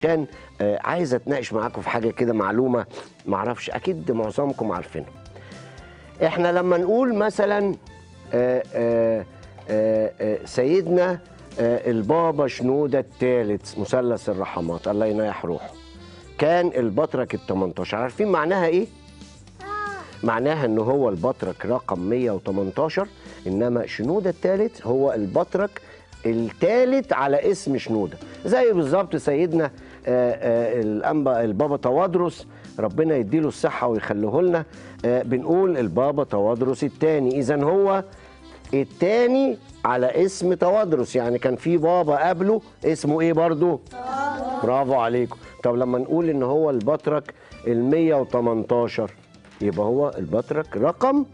عشان آه، عايز اتناقش معاكم في حاجه كده معلومه معرفش اكيد معظمكم عارفينها احنا لما نقول مثلا آه، آه، آه، آه، سيدنا آه، البابا شنودة الثالث مثلث الرحمات الله ينيح روحه كان البطرك ال 18 عارفين معناها ايه؟ معناها ان هو البطرك رقم 118 انما شنودة الثالث هو البطرك الثالث على اسم شنودة زي بالظبط سيدنا آه، آه، الانبا البابا توادرس ربنا يديله الصحة ويخليه لنا آه، بنقول البابا توادرس الثاني اذا هو الثاني على اسم توادرس يعني كان في بابا قبله اسمه ايه برضو برافو عليكم طب لما نقول ان هو البطرك ال 118 يبقى هو البطرك رقم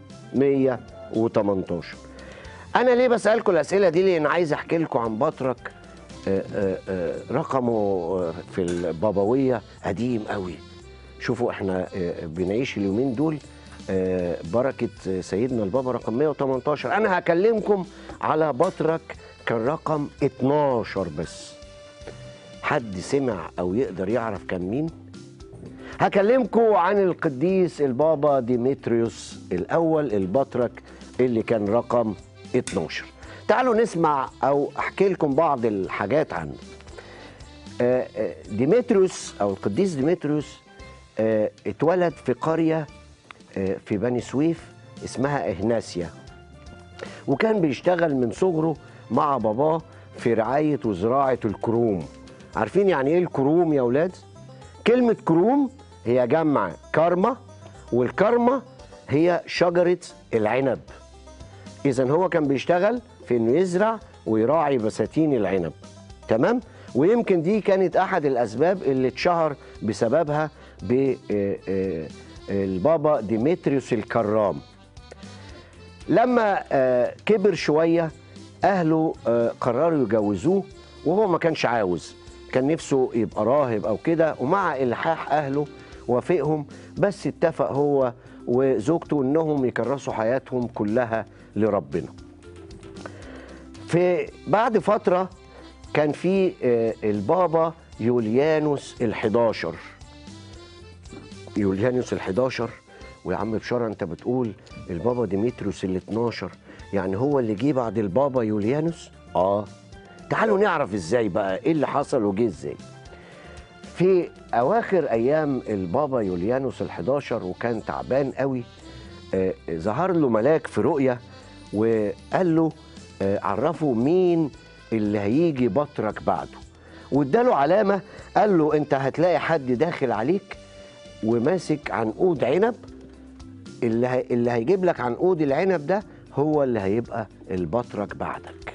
118 انا ليه بسالكم الاسئله دي لان عايز احكي لكم عن بطرك آه، آه، آه، رقمه آه، في البابويه قديم قوي شوفوا احنا آه، بنعيش اليومين دول آه، بركه سيدنا البابا رقم 118 انا هكلمكم على بطرك كان رقم 12 بس حد سمع او يقدر يعرف كان مين هكلمكم عن القديس البابا ديمتريوس الاول البطرك اللي كان رقم 12 تعالوا نسمع او احكي لكم بعض الحاجات عنه آه، آه، ديمتريوس او القديس ديمتريوس آه، اتولد في قريه آه، في بني سويف اسمها اهناسيا وكان بيشتغل من صغره مع باباه في رعايه وزراعه الكروم عارفين يعني ايه الكروم يا اولاد كلمه كروم هي جمع كرمه والكرمه هي شجره العنب اذا هو كان بيشتغل في انه يزرع ويراعي بساتين العنب تمام ويمكن دي كانت احد الاسباب اللي اتشهر بسببها بالبابا ديمتريوس الكرام لما آه، كبر شويه اهله آه، قرروا يجوزوه وهو ما كانش عاوز كان نفسه يبقى راهب او كده ومع الحاح اهله وافقهم بس اتفق هو وزوجته انهم يكرسوا حياتهم كلها لربنا في بعد فتره كان في آه، البابا يوليانوس ال11 يوليانوس ال11 ويا عم بشاره انت بتقول البابا ديمتريوس ال12 يعني هو اللي جه بعد البابا يوليانوس اه تعالوا نعرف ازاي بقى ايه اللي حصل وجه ازاي في اواخر ايام البابا يوليانوس ال11 وكان تعبان قوي آه ظهر له ملاك في رؤيه وقال له آه عرفه مين اللي هيجي بطرك بعده واداله علامه قال له انت هتلاقي حد داخل عليك وماسك عنقود عنب اللي هي اللي هيجيب لك عنقود العنب ده هو اللي هيبقى البطرك بعدك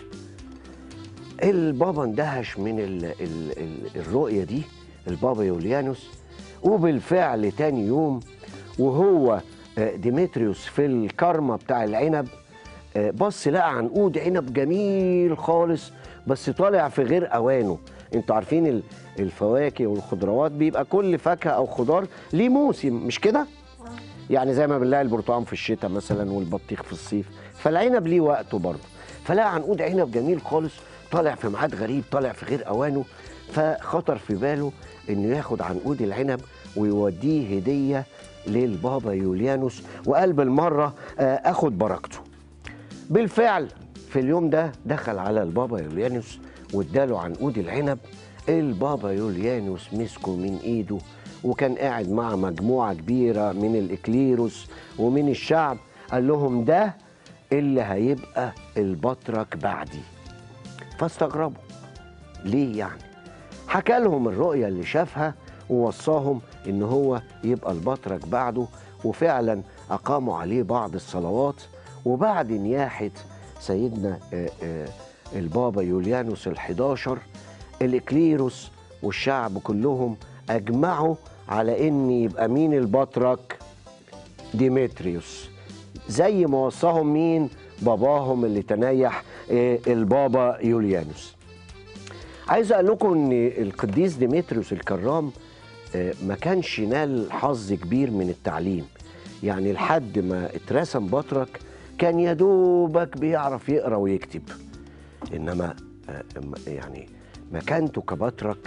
البابا اندهش من ال ال ال الرؤيه دي البابا يوليانوس وبالفعل تاني يوم وهو آه، ديمتريوس في الكرمه بتاع العنب آه، بص لقى عنقود عنب جميل خالص بس طالع في غير اوانه انتوا عارفين ال- الفواكه والخضروات بيبقى كل فاكهه او خضار ليه موسم مش كده يعني زي ما بنلاقي البرتقال في الشتاء مثلا والبطيخ في الصيف فالعنب ليه وقته برضه فلقى عنقود عنب جميل خالص طالع في ميعاد غريب طالع في غير اوانه فخطر في باله انه ياخد عنقود العنب ويوديه هديه للبابا يوليانوس وقال بالمره آه، اخد بركته بالفعل في اليوم ده دخل على البابا يوليانوس واداله عنقود العنب البابا يوليانوس مسكه من ايده وكان قاعد مع مجموعه كبيره من الاكليروس ومن الشعب قال لهم ده اللي هيبقى البطرك بعدي فاستغربوا ليه يعني حكى لهم الرؤية اللي شافها ووصاهم ان هو يبقى البطرك بعده وفعلا اقاموا عليه بعض الصلوات وبعد نياحة سيدنا آه، آه، البابا يوليانوس الحداشر الإكليروس والشعب كلهم أجمعوا على إن يبقى مين البطرك ديمتريوس زي ما وصاهم مين باباهم اللي تنيح آه، البابا يوليانوس عايز اقول لكم ان القديس ديمتريوس الكرام آه، ما كانش نال حظ كبير من التعليم يعني لحد ما اترسم بطرك كان يا دوبك بيعرف يقرا ويكتب انما آه، م- يعني مكانته كبطرك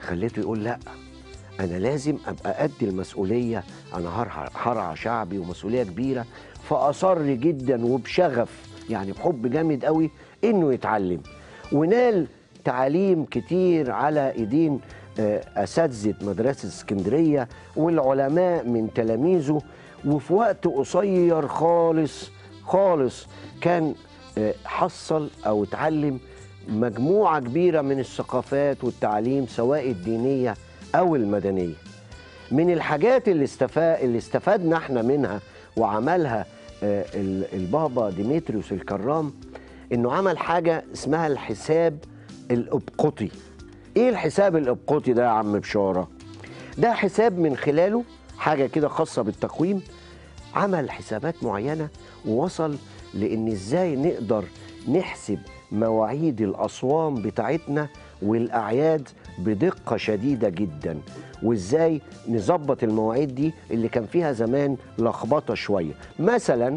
خليته يقول لا انا لازم ابقى قد المسؤوليه انا هرع- هرعى شعبي ومسؤوليه كبيره فاصر جدا وبشغف يعني بحب جامد قوي انه يتعلم ونال تعاليم كتير على ايدين آه، اساتذه مدرسه اسكندريه والعلماء من تلاميذه وفي وقت قصير خالص خالص كان آه، حصل او اتعلم مجموعه كبيره من الثقافات والتعاليم سواء الدينيه او المدنيه من الحاجات اللي استفا... اللي استفدنا احنا منها وعملها آه، ال- البابا ديمتريوس الكرام انه عمل حاجه اسمها الحساب الابقطي ايه الحساب الابقطي ده يا عم بشاره ده حساب من خلاله حاجه كده خاصه بالتقويم عمل حسابات معينه ووصل لان ازاي نقدر نحسب مواعيد الاصوام بتاعتنا والاعياد بدقه شديده جدا وازاي نظبط المواعيد دي اللي كان فيها زمان لخبطه شويه مثلا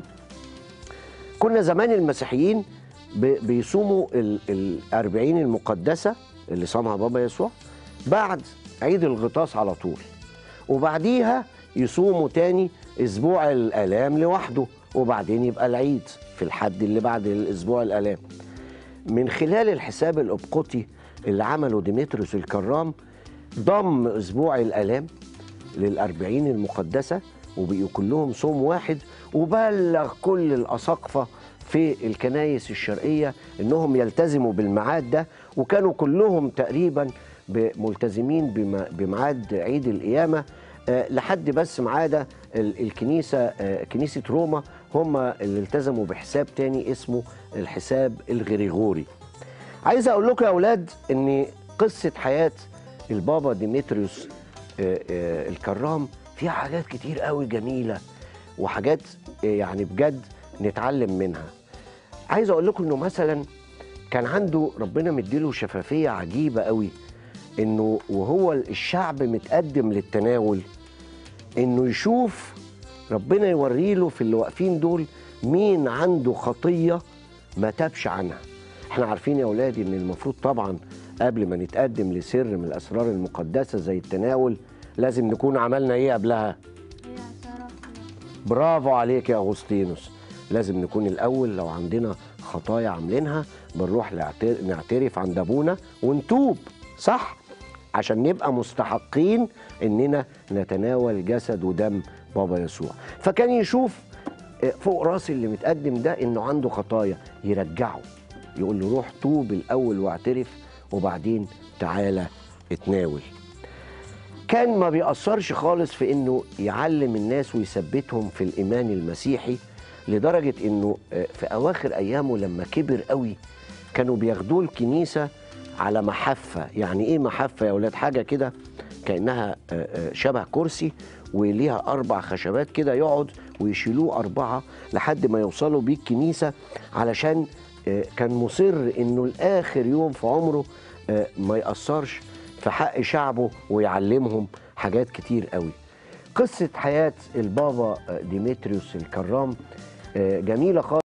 كنا زمان المسيحيين ب- بيصوموا ال- الأربعين المقدسة اللي صامها بابا يسوع بعد عيد الغطاس على طول وبعديها يصوموا تاني أسبوع الآلام لوحده وبعدين يبقى العيد في الحد اللي بعد الأسبوع الآلام من خلال الحساب الأبقطي اللي عمله ديمتريوس الكرام ضم أسبوع الآلام للأربعين المقدسة وبقوا كلهم صوم واحد وبلغ كل الأساقفة في الكنايس الشرقية إنهم يلتزموا بالميعاد ده وكانوا كلهم تقريبا ب- ملتزمين بم- بميعاد عيد القيامة آه، لحد بس ما عدا ال- الكنيسة آه، كنيسة روما هم اللي التزموا بحساب تاني اسمه الحساب الغريغوري عايز اقول لكم يا اولاد ان قصه حياه البابا ديمتريوس آه، آه، الكرام فيها حاجات كتير قوي جميله وحاجات آه، يعني بجد نتعلم منها عايز اقول لكم انه مثلا كان عنده ربنا مديله شفافيه عجيبه قوي انه وهو الشعب متقدم للتناول انه يشوف ربنا يوري له في اللي واقفين دول مين عنده خطيه ما تابش عنها احنا عارفين يا اولادي ان المفروض طبعا قبل ما نتقدم لسر من الاسرار المقدسه زي التناول لازم نكون عملنا ايه قبلها هي اعترفنا برافو عليك يا اغسطينوس لازم نكون الاول لو عندنا خطايا عاملينها بنروح نعتر- نعترف عند ابونا ونتوب صح عشان نبقى مستحقين اننا نتناول جسد ودم بابا يسوع فكان يشوف آه، فوق راس اللي متقدم ده انه عنده خطايا يرجعه يقول له روح توب الاول واعترف وبعدين تعالى اتناول كان ما بيأثرش خالص في انه يعلم الناس ويثبتهم في الايمان المسيحي لدرجه انه آه، في اواخر ايامه لما كبر قوي كانوا بياخدوه الكنيسه على محفه يعني ايه محفه يا اولاد حاجه كده كانها آه، آه، شبه كرسي وليها اربع خشبات كده يقعد ويشيلوه اربعه لحد ما يوصلوا بيه الكنيسه علشان آه، كان مصر انه لاخر يوم في عمره آه، ما ياثرش في حق شعبه ويعلمهم حاجات كتير قوي قصه حياه البابا آه، ديمتريوس الكرام آه، جميله خالص